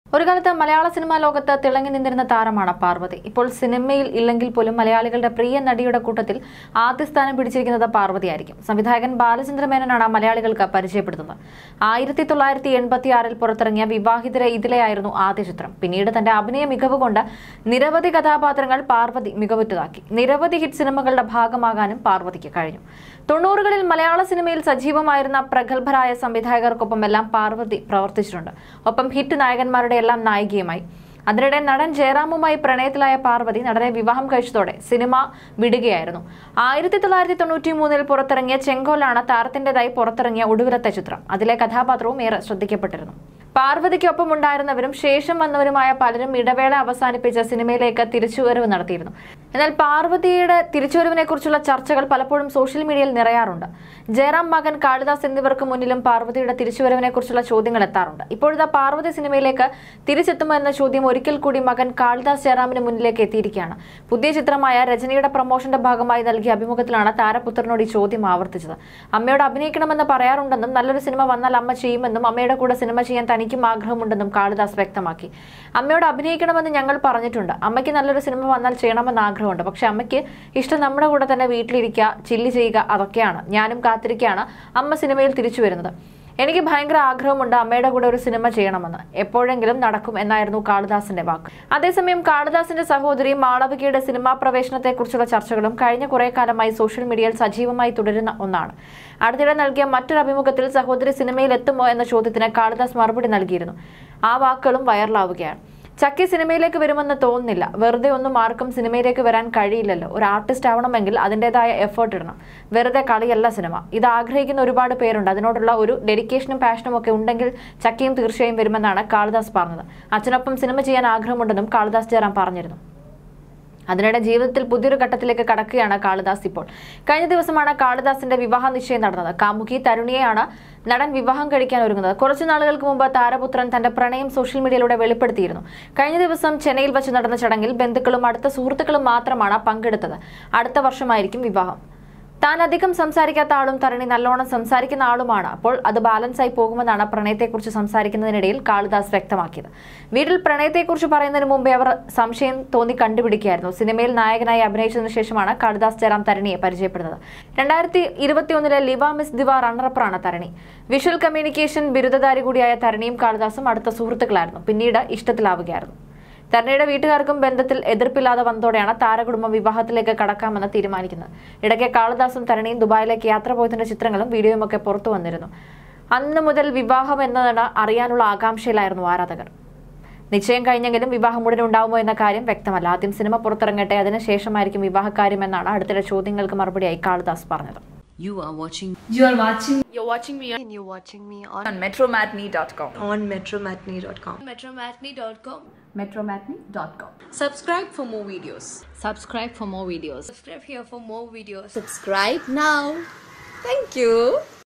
ഒരു കാലത്ത് മലയാള സിനിമാ ലോകത്ത് തിളങ്ങി നിന്നിരുന്ന താരമാണ് പാർവതി ഇപ്പോൾ സിനിമയിൽ ഇല്ലെങ്കിൽ പോലും മലയാളികളുടെ പ്രിയ നടിയുടെ കൂട്ടത്തിൽ ആദ്യ സ്ഥാനം പിടിച്ചിരിക്കുന്നത് പാർവതിയായിരിക്കും സംവിധായകൻ ബാലചന്ദ്ര മേനനാണ് മലയാളികൾക്ക് പരിചയപ്പെടുത്തുന്നത് ആയിരത്തി തൊള്ളായിരത്തി എൺപത്തി ആറിൽ പുറത്തിറങ്ങിയ വിവാഹിതര ഇതിലെയായിരുന്നു ആദ്യ ചിത്രം പിന്നീട് തന്റെ അഭിനയ മികവ് കൊണ്ട് നിരവധി കഥാപാത്രങ്ങൾ പാർവതി മികവുറ്റതാക്കി നിരവധി ഹിറ്റ് സിനിമകളുടെ ഭാഗമാകാനും പാർവതിക്ക് കഴിഞ്ഞു തൊണ്ണൂറുകളിൽ മലയാള സിനിമയിൽ സജീവമായിരുന്ന പ്രഗത്ഭരായ സംവിധായകർക്കൊപ്പമെല്ലാം പാർവതി പ്രവർത്തിച്ചിട്ടുണ്ട് ഒപ്പം ഹിറ്റ് നായകന്മാരുടെ എല്ലാം നായികയുമായി അതിനിടെ നടൻ ജയറാമുമായി പ്രണയത്തിലായ പാർവതി നടനെ വിവാഹം കഴിച്ചതോടെ സിനിമ വിടുകയായിരുന്നു ആയിരത്തി തൊള്ളായിരത്തി തൊണ്ണൂറ്റി മൂന്നിൽ പുറത്തിറങ്ങിയ ചെങ്കോലാണ് താരത്തിൻ്റെതായി പുറത്തിറങ്ങിയ ഒടുവിലത്തെ ചിത്രം അതിലെ കഥാപാത്രവും ഏറെ ശ്രദ്ധിക്കപ്പെട്ടിരുന്നു പാർവതിക്കൊപ്പം ഉണ്ടായിരുന്നവരും ശേഷം വന്നവരുമായ പലരും ഇടവേള അവസാനിപ്പിച്ച സിനിമയിലേക്ക് തിരിച്ചുവരവ് നടത്തിയിരുന്നു എന്നാൽ പാർവതിയുടെ തിരിച്ചുവരവിനെ കുറിച്ചുള്ള ചർച്ചകൾ പലപ്പോഴും സോഷ്യൽ മീഡിയയിൽ നിറയാറുണ്ട് ജയറാം മകൻ കാളിദാസ് എന്നിവർക്ക് മുന്നിലും പാർവതിയുടെ തിരിച്ചുവരവിനെ കുറിച്ചുള്ള ചോദ്യങ്ങൾ എത്താറുണ്ട് ഇപ്പോഴത്തെ പാർവതി സിനിമയിലേക്ക് തിരിച്ചെത്തുമോ എന്ന ചോദ്യം ഒരിക്കൽ കൂടി മകൻ കാളിദാസ് ജയറാമിന് മുന്നിലേക്ക് എത്തിയിരിക്കുകയാണ് പുതിയ ചിത്രമായ രജനിയുടെ പ്രൊമോഷന്റെ ഭാഗമായി നൽകിയ അഭിമുഖത്തിലാണ് താരപുത്രനോട് ഈ ചോദ്യം ആവർത്തിച്ചത് അമ്മയോട് അഭിനയിക്കണമെന്ന് പറയാറുണ്ടെന്നും നല്ലൊരു സിനിമ വന്നാൽ അമ്മ ചെയ്യുമെന്നും അമ്മയുടെ കൂടെ സിനിമ ചെയ്യാൻ തനിക്കും ആഗ്രഹമുണ്ടെന്നും കാളിദാസ് വ്യക്തമാക്കി അമ്മയോട് അഭിനയിക്കണമെന്ന് ഞങ്ങൾ പറഞ്ഞിട്ടുണ്ട് അമ്മയ്ക്ക് നല്ലൊരു സിനിമ വന്നാൽ ചെയ്യണമെന്ന് ആഗ്രഹമുണ്ട് പക്ഷെ അമ്മയ്ക്ക് ഇഷ്ടം നമ്മുടെ കൂടെ തന്നെ വീട്ടിലിരിക്കുക ചില്ല് ചെയ്യുക അതൊക്കെയാണ് ഞാനും കാത്തിരിക്കുകയാണ് അമ്മ സിനിമയിൽ തിരിച്ചു വരുന്നത് എനിക്ക് ഭയങ്കര ആഗ്രഹമുണ്ട് അമ്മയുടെ കൂടെ ഒരു സിനിമ ചെയ്യണമെന്ന് എപ്പോഴെങ്കിലും നടക്കും എന്നായിരുന്നു കാളിദാസിന്റെ വാക്ക് അതേസമയം കാളിദാസിന്റെ സഹോദരി മാളവികയുടെ സിനിമാ പ്രവേശനത്തെക്കുറിച്ചുള്ള ചർച്ചകളും കഴിഞ്ഞ കുറെ കാലമായി സോഷ്യൽ മീഡിയയിൽ സജീവമായി തുടരുന്ന ഒന്നാണ് അടുത്തിടെ നൽകിയ മറ്റൊരു അഭിമുഖത്തിൽ സഹോദരി സിനിമയിൽ എത്തുമോ എന്ന ചോദ്യത്തിന് കാളിദാസ് മറുപടി നൽകിയിരുന്നു ആ വാക്കുകളും വൈറലാവുകയാണ് ചക്കി സിനിമയിലേക്ക് വരുമെന്ന് തോന്നുന്നില്ല വെറുതെ ഒന്നും ആർക്കും സിനിമയിലേക്ക് വരാൻ കഴിയില്ലല്ലോ ഒരു ആർട്ടിസ്റ്റ് ആവണമെങ്കിൽ അതിൻ്റെതായ എഫേർട്ട് ഇടണം വെറുതെ കളിയല്ല സിനിമ ഇത് ആഗ്രഹിക്കുന്ന ഒരുപാട് പേരുണ്ട് അതിനോടുള്ള ഒരു ഡെഡിക്കേഷനും പാഷനും ഒക്കെ ഉണ്ടെങ്കിൽ ചക്കിയും തീർച്ചയായും വരുമെന്നാണ് കാളിദാസ് പറഞ്ഞത് അച്ഛനൊപ്പം സിനിമ ചെയ്യാൻ ആഗ്രഹമുണ്ടെന്നും കാളിദാസ് ജയറാം പറഞ്ഞിരുന്നു അതിനിടെ ജീവിതത്തിൽ പുതിയൊരു ഘട്ടത്തിലേക്ക് കടക്കുകയാണ് കാളിദാസ് ഇപ്പോൾ കഴിഞ്ഞ ദിവസമാണ് കാളിദാസിന്റെ വിവാഹ നിശ്ചയം നടന്നത് കാമുകി തരുണിയെയാണ് നടൻ വിവാഹം കഴിക്കാൻ ഒരുങ്ങുന്നത് കുറച്ചു നാളുകൾക്ക് മുമ്പ് താരപുത്രൻ തന്റെ പ്രണയം സോഷ്യൽ മീഡിയയിലൂടെ വെളിപ്പെടുത്തിയിരുന്നു കഴിഞ്ഞ ദിവസം ചെന്നൈയിൽ വെച്ച് നടന്ന ചടങ്ങിൽ ബന്ധുക്കളും അടുത്ത സുഹൃത്തുക്കളും മാത്രമാണ് പങ്കെടുത്തത് അടുത്ത വർഷമായിരിക്കും വിവാഹം താൻ അധികം സംസാരിക്കാത്ത ആളും തരണി നല്ലോണം സംസാരിക്കുന്ന ആളുമാണ് അപ്പോൾ അത് ബാലൻസ് ആയി പോകുമെന്നാണ് പ്രണയത്തെക്കുറിച്ച് സംസാരിക്കുന്നതിനിടയിൽ കാളിദാസ് വ്യക്തമാക്കിയത് വീട്ടിൽ പ്രണയത്തെക്കുറിച്ച് പറയുന്നതിന് മുമ്പേ അവർ സംശയം തോന്നി കണ്ടുപിടിക്കുകയായിരുന്നു സിനിമയിൽ നായകനായി അഭിനയിച്ചതിനു ശേഷമാണ് കാളിദാസ് ജയറാം തരണിയെ പരിചയപ്പെടുന്നത് രണ്ടായിരത്തി ഇരുപത്തിയൊന്നിലെ ലിവ മിസ് ദിവ റണ്ണറപ്പറാണ് തരണി വിഷ്വൽ കമ്മ്യൂണിക്കേഷൻ ബിരുദധാരി കൂടിയായ തരണിയും കാളിദാസും അടുത്ത സുഹൃത്തുക്കളായിരുന്നു പിന്നീട് ഇഷ്ടത്തിലാവുകയായിരുന്നു തരണിയുടെ വീട്ടുകാർക്കും ബന്ധത്തിൽ എതിർപ്പില്ലാതെ വന്നതോടെയാണ് താരകുടുംബം വിവാഹത്തിലേക്ക് കടക്കാമെന്ന് തീരുമാനിക്കുന്നത് ഇടയ്ക്ക് കാളിദാസും തരണിയും ദുബായിലേക്ക് യാത്ര പോയതിന്റെ ചിത്രങ്ങളും വീഡിയോയും ഒക്കെ പുറത്തു വന്നിരുന്നു അന്ന് മുതൽ വിവാഹം എന്നതാണ് അറിയാനുള്ള ആകാംക്ഷയിലായിരുന്നു ആരാധകർ നിശ്ചയം കഴിഞ്ഞെങ്കിലും വിവാഹം ഉടനെ ഉണ്ടാവുമോ എന്ന കാര്യം വ്യക്തമല്ല ആദ്യം സിനിമ പുറത്തിറങ്ങട്ടെ അതിനുശേഷമായിരിക്കും വിവാഹകാര്യം എന്നാണ് അടുത്തിടെ ചോദ്യങ്ങൾക്ക് മറുപടിയായി കാളിദാസ് പറഞ്ഞത് You are watching You are watching You're watching me on and you're watching me on, on metromatney.com. on metromatney.com. metromatney.com. Metromatney.com. Subscribe for more videos. subscribe for more videos Subscribe here for more videos. Subscribe now. Thank you.